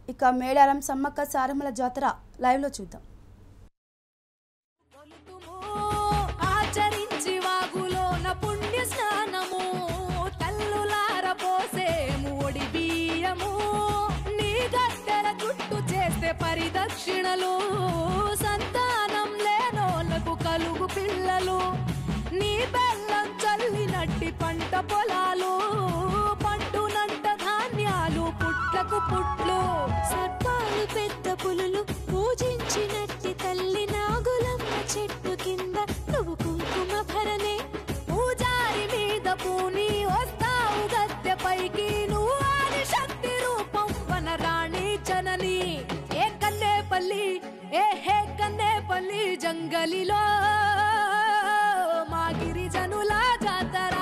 ఇక మేడారం సమ్మక్క సారమ్మల జాతర లైవ్లో చూద్దాం కొలుతుము, ఆచరించి వాగులోన పుణ్య స్నానము తల్లులార పోసేము ఒడి బియ్యము నీ గద్దెల చుట్టూ చేస్తే పరిదక్షిణలు సంతానం లేనోళ్లకు కలుగు పిల్లలు నీ బెల్లం చల్లినట్టి పంట పొలాలు పండునంట ధాన్యాలు పుట్లకు పుట్లు సర్పాలు పెద్ద పులులు పూజించినట్టి తల్లి నాగులమ్మ చెట్టు కింద నువ్వు కుంకుమ భరణే పూజారి మీద పూని వస్తావు గద్దె పైకి నువ్వు ఆది శక్తి రూపం వనరాణి జనని ఏ కన్నేపల్లి ఏ హే కన్నేపల్లి జంగలిలో మా గిరిజనుల జాతర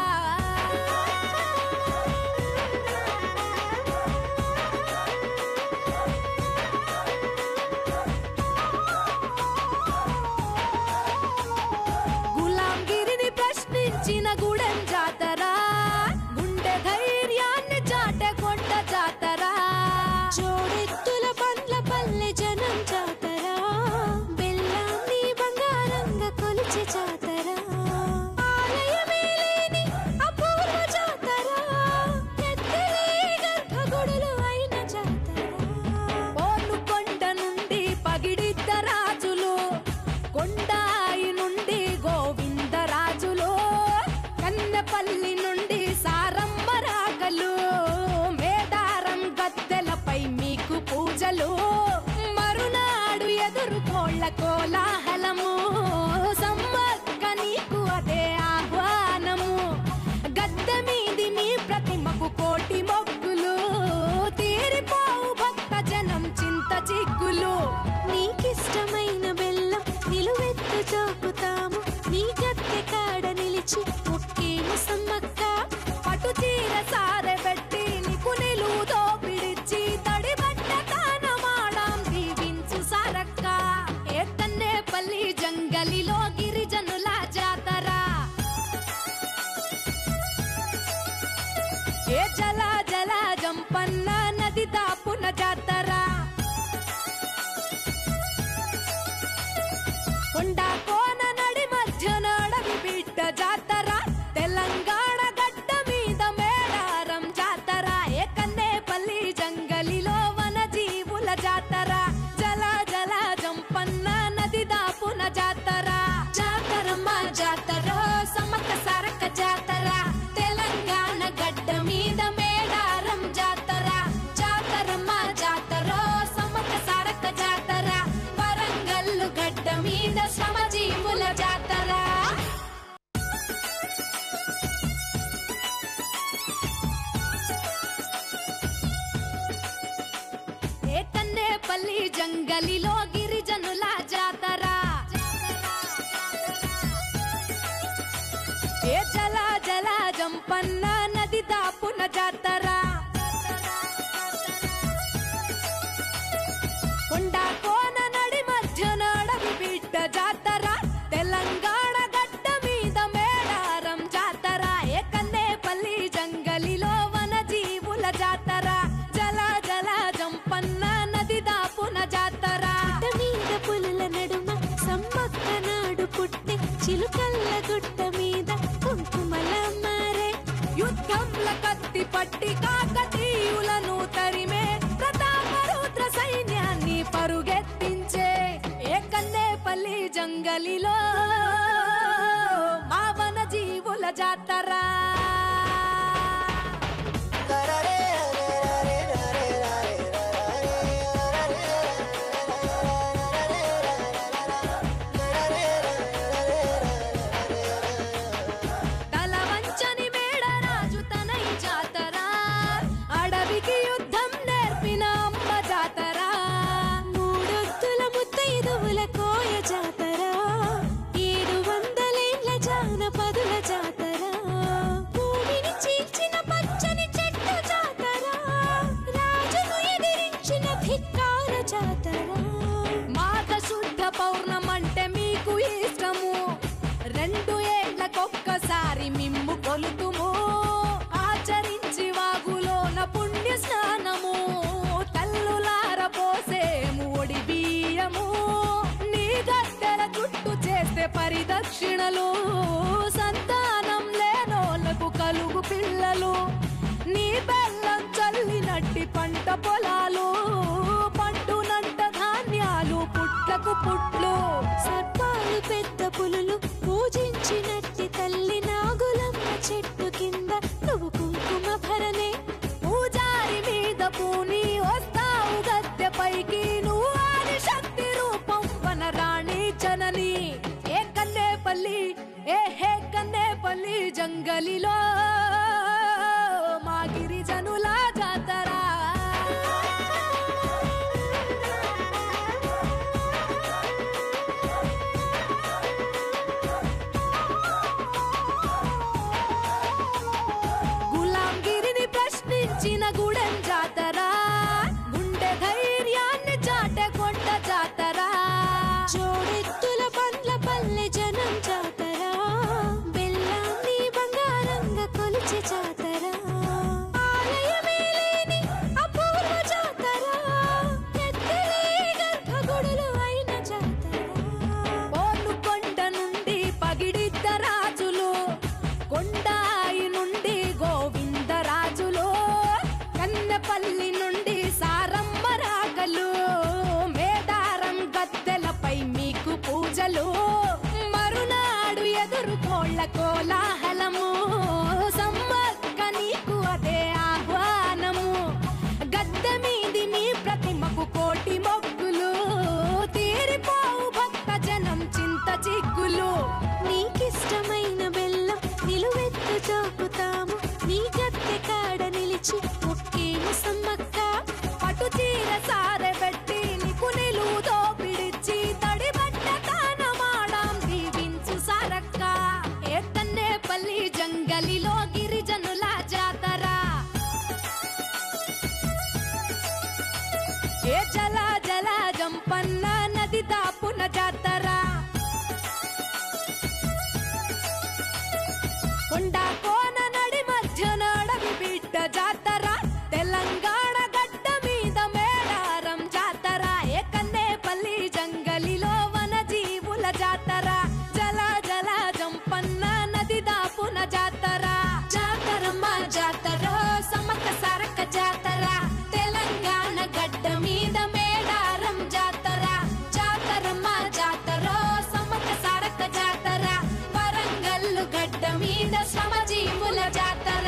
గులాంగిరిని ప్రశ్నించిన గుడెం జాతర గుండె ధైర్యాన్ని చాటే కొండ జాతర జోడెత్తుల పండ్ల పల్లె జనం జాతర బెల్లాన్ని బంగారంగా కొలిచే జాతర ఆలయమే లేని అపూర్వ జాతర ఎత్తలే గర్భగుడులు అయిన జాతర పోను కొండ నుండి పగిడిద్ద రాజులు కొండాయి నుండి గోవిందరాజులు కన్నెపల్లి నుండి సారమ్మ రాగలు మేడారం గద్దెలపై మీకు పూజలు మరునాడు ఎదుర్కోళ్ళ కోలాహలము సమ్మక్క నీకు అదే ఆహ్వానము గద్దె మీది మీ ప్రతిమకు కోటి మొక్కులు తీరిపోవు భక్త జనం చింత చిక్కులు నీకిష్టమైన బెల్లం నిలువెత్తు చూపుతాము నీ గద్దె కాడ నిలిచి ఒక్కేము సమ్మక్క పటు చీర సారె పెట్టి నీకు నిలువుతో పిడిచి తడి బట్ట తానమాడాం దీవించు సారక్క ఏ కన్నేపల్లి జంగలిలో గిరిజనుల జాతర ఏ జల జల జంపన్న నది దాపున జాతర కొండ కోన నడి మధ్యన అడవి బిడ్డ జాతర తెలంగాణ గడ్డ మీద మేడారం జాతర ఏ కన్నేపల్లి జంగలిలో వన జీవుల జాతర జల జల జంపన్న నది దాపున జాతర జాతరమ్మ జాతర సమక సరక జాతర తెలంగాణ గడ్డ మీద మేడారం జాతర జాతరమ్మ జాతర సమక సరక జాతర వరంగల్లు గడ్డ మీద శ్రమజీవుల జాతర ఏ కన్నేపల్లి జంగలిలో గిరిజనుల జాతర ఏ జల జల జంపన్న నది దాపున జాతర కొండ కోన నడి మధ్యన అడవి బిడ్డ జాతర తెలంగాణ గడ్డ మీద మేడారం జాతర ఏ కన్నేపల్లి జంగలిలో వన జీవుల జాతర జల జల జంపన్న నది దాపున జాతర గుట్ట మీద పులుల నడుమ సమ్మక్క నాడు పుట్టి చిలుకల్ల గుట్ట మీద కుంకుమల మారే యుద్ధంల కత్తి పట్టి కాకతీయులను తరిమే ప్రతాపరుద్ర సైన్యాన్ని పరుగెత్తించే ఏ కన్నేపల్లి జంగలిలో మావన జీవుల జాతర తల వంచని మేడరాజు తనై జాతర అడవికి యుద్ధం నేర్పిన అమ్మ జాతర మూడొత్తుల ముత్తైదువుల కోయ జాతర ఏడు వందలేండ్ల జానపదుల జాతర పొలాలు పండునంట ధాన్యాలు పుట్లకు పుట్లు సర్పాలు పెద్ద పులులు పూజించినట్టి తల్లి నాగులమ్మ చెట్టు కింద నువ్వు కుంకుమ భరణే పూజారి మీద పూని వస్తావు గద్దె పైకి నువ్వు ఆది శక్తి రూపం వనరాణి జనని ఏ కన్నేపల్లి ఏ హే కన్నేపల్లి జంగలిలో మా గిరిజనుల జాతర గులాంగిరిని ప్రశ్నించిన గుడెం జాతర గుండె ధైర్యాన్ని చాటే కొండ జాతర జోడెత్తుల పండ్ల పల్లె జనం జాతర బెల్లాన్ని బంగారంగా కొలిచే జాతర ఆలయమే లేని అపూర్వ జాతర ఎత్తలే గర్భగుడులు అయిన జాతర పోను కొండ నుండి పగిడిద్ద రాజులు కొండాయి నుండి గోవిందరాజులు కన్నెపల్లి నుండి సారమ్మ రాగలు మేడారం గద్దెలపై మీకు పూజలు మరునాడు ఎదురు కోళ్ళ కోలాహలము సమ్మక్క నీకు అదే ఆహ్వానము గద్దె మీది నీ ప్రతిమకు కోటి మొక్కులు తీరిపోవు భక్త జనం చింత చిగ్గులు నీకిష్టమైన బెల్లం నిలువెత్తు చూపుతాము నీ గత్తె కాడ నిలిచి ఒక్కేము సమ్మక్క పట్టు చీర సారె పెట్టి నీకు నిలువుతో పిడిచి తడి బట్ట తానమాడాం దీవించు సారక్క ఏతన్నే పల్లి జంగలిలో గిరిజనుల జాతర ఏ జల జల జంపన్న నది దాపున జాతర కొండ కోన నడి మధ్యన అడవి బిడ్డ జాతర తెలంగాణ గడ్డ మీద మేడారం జాతర ఏ కన్నేపల్లి జంగలిలో వన జీవుల జాతర జల జల జంపన్న నది దాపున జాతర జాతరమ్మ జాతర సమక సరక జాతర తెలంగాణ గడ్డ మీద మేడారం జాతర జాతరమ్మ జాతర సమక సరక జాతర వరంగల్లు గడ్డ మీద శ్రమజీవుల జాతర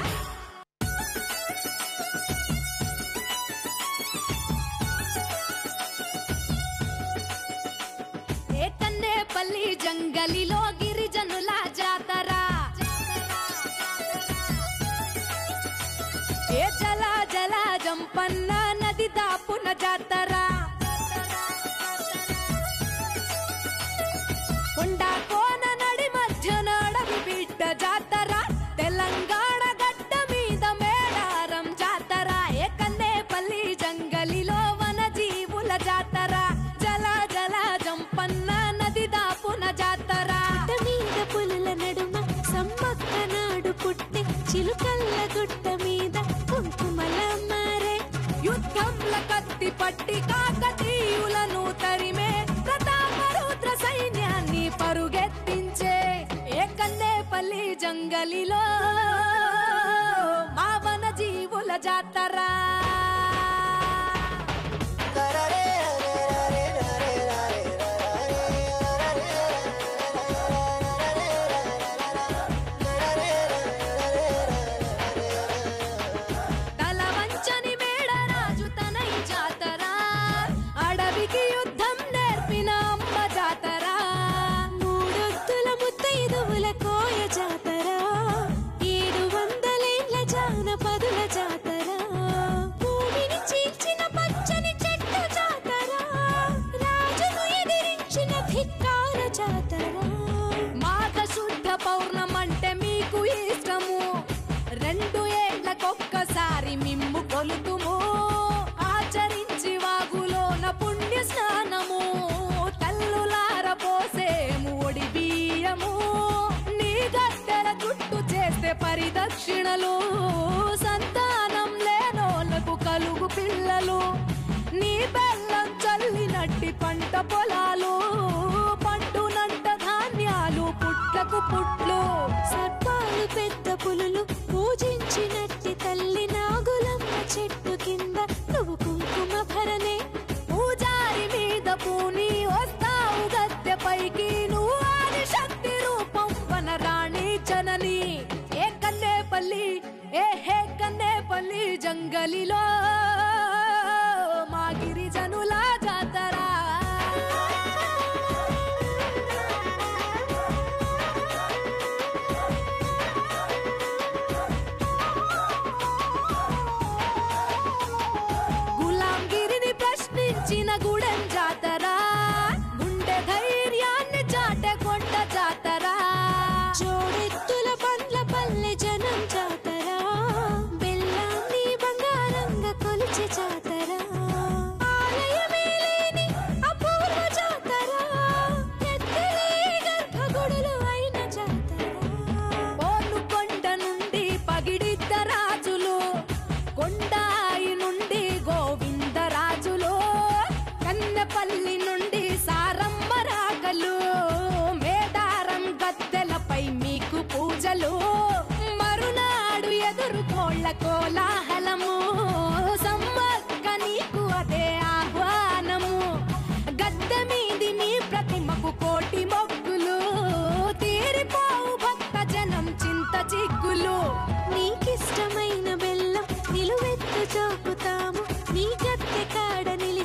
ఏ కన్నేపల్లి జంగలిలో గిరిజనుల జాతర ఏ జల జల జంపన్న నది దాపున జాతర కొండ కోన నడి మధ్యన అడవి బిడ్డ జాతర తెలంగాణ గడ్డ మీద మేడారం జాతర ఏ కన్నేపల్లి జంగలిలో వన జీవుల జాతర జల జల జంపన్న నది దాపున జాతర గుట్ట మీద పులుల నడుమ సమ్మక్క నాడు పుట్టే చిలుకల్ల గుట్ట మీద కుంకుమల మారే యుద్ధంల కత్తి పట్టి కాకతీయులను తరిమే ప్రతాపరుద్ర సైన్యాన్ని పరుగెత్తించే ఏ కన్నేపల్లి జంగలిలో మావన జీవుల జాతర తల వంచని మేడరాజు తనై జాతర అడవికి యుద్ధం నేర్పిన అమ్మ జాతర మూడొత్తుల ముత్తైదువుల కోయ జాతర ఏడు వందలేళ్ల జానపదుల జాతర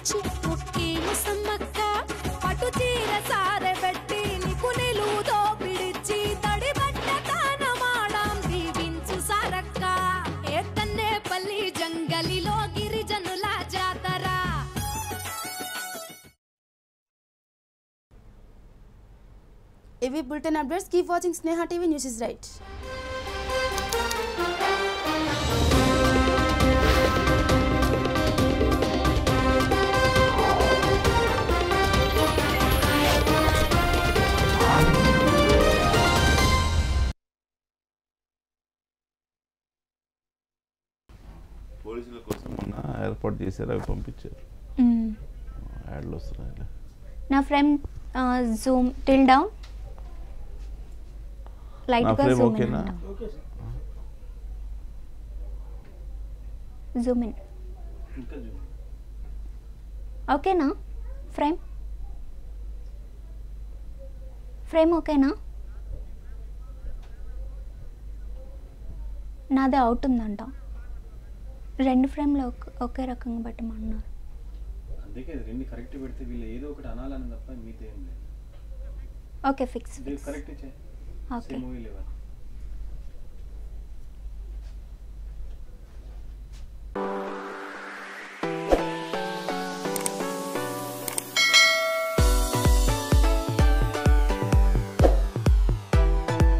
పిలిచి ఒక్కేము సమ్మక్క పట్టు చీర సారె పెట్టి నీకు నిలువుతో పిడిచి తడి బట్ట తానమాడాం దీవించు సారక్క ఏతన్నే పల్లి జంగలిలో గిరిజనుల జాతర ఇవి bulletin updates keep watching Sneha TV news is right పోలీసుల కోసం మొన్న ఏర్పాటు చేశారు అవి పంపించారు మ్మ్. యాడ్లు వస్తున్నాయి నా friend zoom tilt down light నా గా frame జూమ్ ఓకేనా? జూమ్ ఇన్ ఓకేనా ఫ్రేమ్ ఫ్రేమ్ ఓకేనా నాది అవుట్ ఉందంట రెండు ఫ్రేమ్లో ఒక- ఒకే రకంగా పెట్టమన్నారు అందుకే రెండు కరెక్ట్ పెడితే వీళ్ళు ఏదో ఒకటి అనాలని తప్ప మీతో ఏం లేదు ఓకే ఫిక్స్ ఇది కరెక్ట్ చేయి ఓకే సేమ్ మూవీ లెవెల్